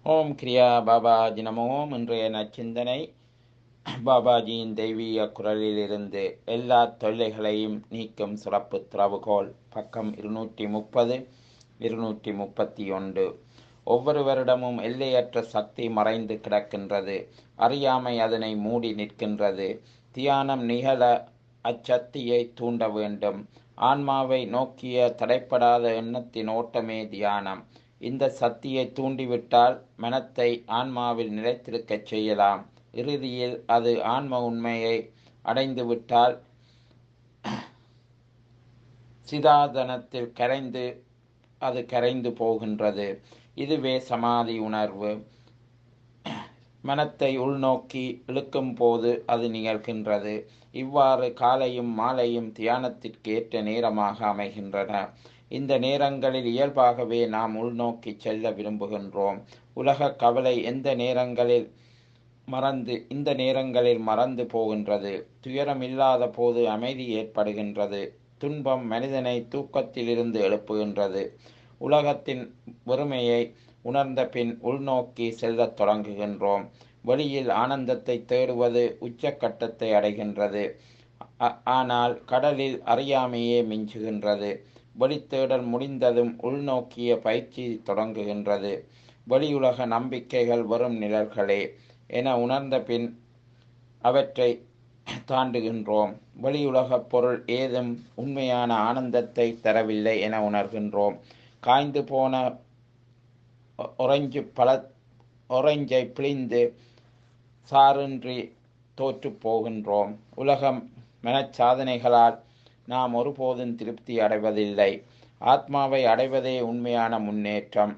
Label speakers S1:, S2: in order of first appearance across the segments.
S1: ஓம் கிரியா பாபாஜி நமோ இன்றைய நச்சிந்தனை பாபாஜியின் தெய்வீக குரலிலிருந்து எல்லா தொல்லைகளையும் நீக்கும் சிறப்பு திறவுகோல் பக்கம் இருநூற்றி முப்பது இருநூற்றி முப்பத்தி ஒன்று ஒவ்வொருவரிடமும் எல்லையற்ற சக்தி மறைந்து கிடக்கின்றது அறியாமை அதனை மூடி நிற்கின்றது தியானம் நிகழ அச்சக்தியை தூண்ட வேண்டும் ஆன்மாவை நோக்கிய தடைப்படாத எண்ணத்தின் ஓட்டமே தியானம் இந்த சக்தியை தூண்டிவிட்டால் மனத்தை ஆன்மாவில் நிலைத்திருக்கச் செய்யலாம் இறுதியில் அது ஆன்ம உண்மையை அடைந்துவிட்டால் சிதாதனத்தில் கரைந்து அது கரைந்து போகின்றது இதுவே சமாதி உணர்வு மனத்தை உள்நோக்கி இழுக்கும் போது அது நிகழ்கின்றது இவ்வாறு காலையும் மாலையும் தியானத்திற்கு ஏற்ற நேரமாக அமைகின்றன இந்த நேரங்களில் இயல்பாகவே நாம் உள்நோக்கி செல்ல விரும்புகின்றோம் உலக கவலை எந்த நேரங்களில் மறந்து இந்த நேரங்களில் மறந்து போகின்றது துயரம் இல்லாத போது அமைதி ஏற்படுகின்றது துன்பம் மனிதனை தூக்கத்திலிருந்து எழுப்புகின்றது உலகத்தின் வறுமையை உணர்ந்த பின் உள்நோக்கி செல்லத் தொடங்குகின்றோம் வெளியில் ஆனந்தத்தை தேடுவது உச்சக்கட்டத்தை அடைகின்றது ஆனால் கடலில் அறியாமையே மிஞ்சுகின்றது வெளித்தேடல் முடிந்ததும் உள்நோக்கிய பயிற்சி தொடங்குகின்றது வெளியுலக நம்பிக்கைகள் வெறும் நிழல்களே என உணர்ந்த பின் அவற்றை தாண்டுகின்றோம் வெளியுலகப் பொருள் ஏதும் உண்மையான ஆனந்தத்தை தரவில்லை என உணர்கின்றோம் காய்ந்து போன ஒரஞ்சு பழ ஒரஞ்சை பிழிந்து சாரின்றி தோற்று போகின்றோம் உலகம் மனச்சாதனைகளால் நாம் ஒருபோதும் திருப்தி அடைவதில்லை ஆத்மாவை அடைவதே உண்மையான முன்னேற்றம்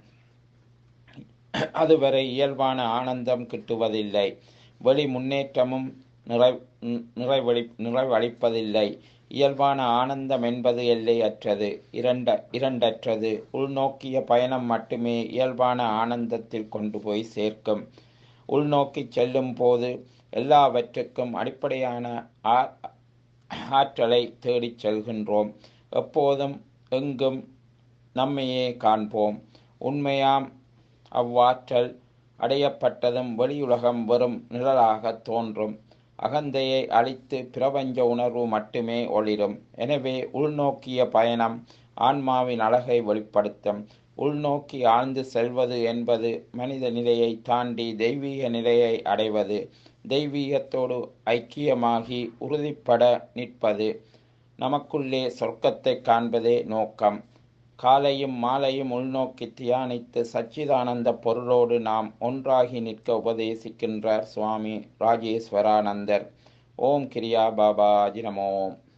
S1: அதுவரை இயல்பான ஆனந்தம் கிட்டுவதில்லை வெளி முன்னேற்றமும் நிறை நிறைவழி நிறைவளிப்பதில்லை இயல்பான ஆனந்தம் என்பது எல்லையற்றது இரண்ட இரண்டற்றது உள்நோக்கிய பயணம் மட்டுமே இயல்பான ஆனந்தத்தில் கொண்டு போய் சேர்க்கும் உள்நோக்கி செல்லும் போது எல்லாவற்றுக்கும் அடிப்படையான ஆற்றலை தேடிச் செல்கின்றோம் எப்போதும் எங்கும் நம்மையே காண்போம் உண்மையாம் அவ்வாற்றல் அடையப்பட்டதும் வெளியுலகம் வெறும் நிழலாக தோன்றும் அகந்தையை அழித்து பிரபஞ்ச உணர்வு மட்டுமே ஒளிரும் எனவே உள்நோக்கிய பயணம் ஆன்மாவின் அழகை வெளிப்படுத்தும் உள்நோக்கி ஆழ்ந்து செல்வது என்பது மனித நிலையை தாண்டி தெய்வீக நிலையை அடைவது தெய்வீகத்தோடு ஐக்கியமாகி உறுதிப்பட நிற்பது நமக்குள்ளே சொர்க்கத்தை காண்பதே நோக்கம் காலையும் மாலையும் உள்நோக்கி தியானித்து சச்சிதானந்த பொருளோடு நாம் ஒன்றாகி நிற்க உபதேசிக்கின்றார் சுவாமி ராஜேஸ்வரானந்தர் ஓம் கிரியா பாபாஜி நமோம்